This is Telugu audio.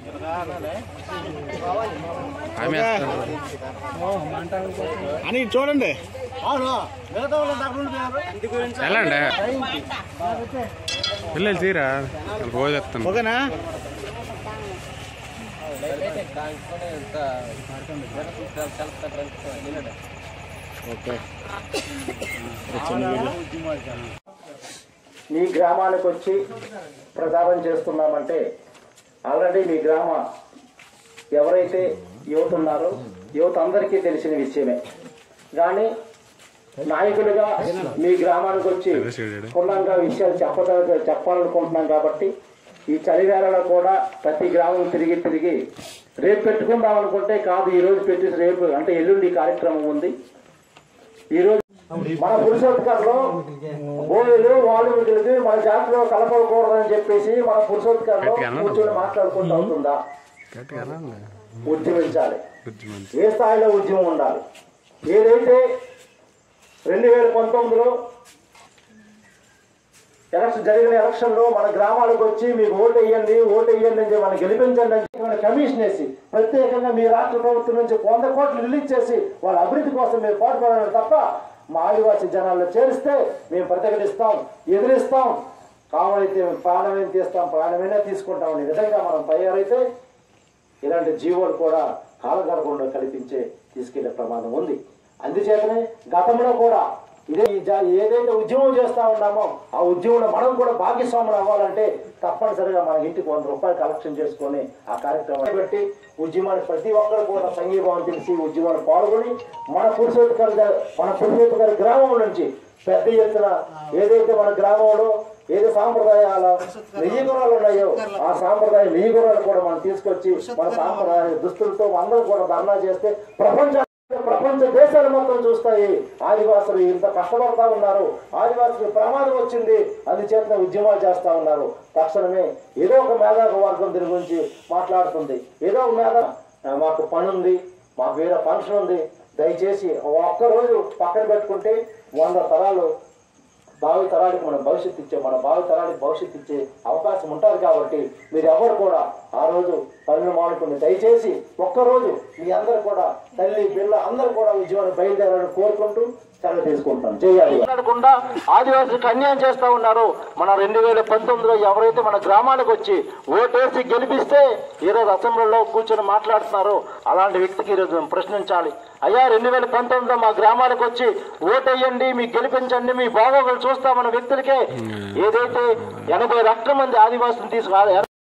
ఆమె వేస్తారు. అని ఇటు చూడండి వెళ్ళండి పిల్లలు తీరా రోజు వస్తాను ఓకేనా ఓకే మీ గ్రామానికి వచ్చి ప్రచారం చేస్తున్నామంటే ఆల్రెడీ మీ గ్రామ ఎవరైతే యువత ఉన్నారో యువత అందరికీ తెలిసిన విషయమే కానీ నాయకులుగా మీ గ్రామానికి వచ్చి క్షుణ్ణంగా విషయాలు చెప్పద చెప్పాలనుకుంటున్నాం కాబట్టి ఈ చలివేళలో కూడా ప్రతి గ్రామం తిరిగి తిరిగి రేపు పెట్టుకుందాం అనుకుంటే కాదు ఈ రోజు పెట్టి రేపు అంటే ఎల్లుండి ఈ కార్యక్రమం ఉంది ఈ రోజు మన పురుషోత్కర్లో బోయలు వాల్మీకులకి మన జాతిలో కలపకూడదని చెప్పేసి మన పురుషోత్కర్లో గట్టిగా అన్నాడు. కూర్చొని మాట్లాడుకుంటూ అవుతుందా గట్టిగా వెళ్ళండి ఉద్యమించాలి బుద్ధి మంచి ఏ స్థాయిలో ఉద్యమం ఉండాలి ఏదైతే రెండు వేల పంతొమ్మిదిలో ఎలక్షన్ జరిగిన ఎలక్షన్ లో మన గ్రామాలకు వచ్చి మీకు ఓటు వేయండి ఓటు వేయండి అని చెప్పి మనం గెలిపించండి అని చెప్పి మన కమిషన్ వేసి ప్రత్యేకంగా మీ రాష్ట్ర ప్రభుత్వం నుంచి వంద కోట్లు రిలీజ్ చేసి వాళ్ళ అభివృద్ధి కోసం మీరు పాటుపడాలి తప్ప మా ఆదివాసీ జనాల్లో చేరిస్తే మేము ప్రతిఘటిస్తాం ఎదిరిస్తాం కావాలైతే ప్రాణమైన తీస్తాం ప్రాణమైనా తీసుకుంటాం అనే విధంగా మనం తయారైతే ఇలాంటి జీవోలు కూడా కాలగర్భంలో కల్పించే తీసుకెళ్లే ప్రమాదం ఉంది అందుచేతనే గతంలో కూడా ఇదే ఈ జా- ఏదైతే ఉద్యమం చేస్తా ఉన్నామో ఆ ఉద్యమంలో మనం కూడా భాగ్యస్వాములు అవ్వాలంటే తప్పనిసరిగా మన ఇంటికి వంద రూపాయలు కలెక్షన్ చేసుకొని ఆ కార్యక్రమాన్ని పెట్టి ఉద్యమాన్ని ప్రతి ఒక్కరు కూడా సంఘీభావం తెలిసి ఉద్యమాలు పాల్గొని మన పురుషోత్కర మన పురుషోత్కర గ్రామం నుంచి పెద్ద ఎత్తున ఏదైతే మన గ్రామంలో ఏదో సాంప్రదాయాల నెయ్యి గుణాలు ఉన్నాయో ఆ సాంప్రదాయ నెయ్యి గుణాలు కూడా మనం తీసుకొచ్చి మన సాంప్రదాయ దుస్తులతో అందరూ కూడా ధర్నా చేస్తే ప్రపంచ ప్రపంచ దేశాలు మొత్తం చూస్తాయి ఆదివాసులు ఇంత కష్టపడతా ఉన్నారు ఆదివాసులకు ప్రమాదం వచ్చింది అందుచేత ఉద్యమాలు చేస్తా ఉన్నారు తక్షణమే ఏదో ఒక మేధావి వర్గం దీని గురించి మాట్లాడుతుంది ఏదో ఒక మేధ ఆ, మాకు పని ఉంది మాకు వేరే ఫంక్షన్ ఉంది దయచేసి ఒక్క రోజు పక్కన పెట్టుకుంటే వంద తరాలు భావి తరానికి మనం భవిష్యత్తు ఇచ్చే మన భావి తరానికి భవిష్యత్తు ఇచ్చే అవకాశం ఉంటుంది కాబట్టి మీరు ఎవరు కూడా ఆ రోజు పనులు మానుకుని దయచేసి ఒక్కరోజు మీ అందరు కూడా తల్లి పిల్ల అందరూ కూడా ఉద్యోగాన్ని బయలుదేరాలని కోరుకుంటూ సెలవు తీసుకుంటాం చేయాలి మాట్లాడకుండా ఆదివాసులకు అన్యాయం చేస్తా ఉన్నారు మన రెండు వేల పంతొమ్మిదిలో ఎవరైతే మన గ్రామానికి వచ్చి ఓటేసి గెలిపిస్తే ఈరోజు అసెంబ్లీలో కూర్చొని మాట్లాడుతున్నారు అలాంటి వ్యక్తికి ఈరోజు మేము ప్రశ్నించాలి అయ్యా రెండు వేల పంతొమ్మిదిలో మా గ్రామానికి వచ్చి ఓటేయండి మీ గెలిపించండి మీ బాగోగులు చూస్తామన్న వ్యక్తులకే ఏదైతే ఎనభై లక్షల మంది ఆదివాసులు తీసుకు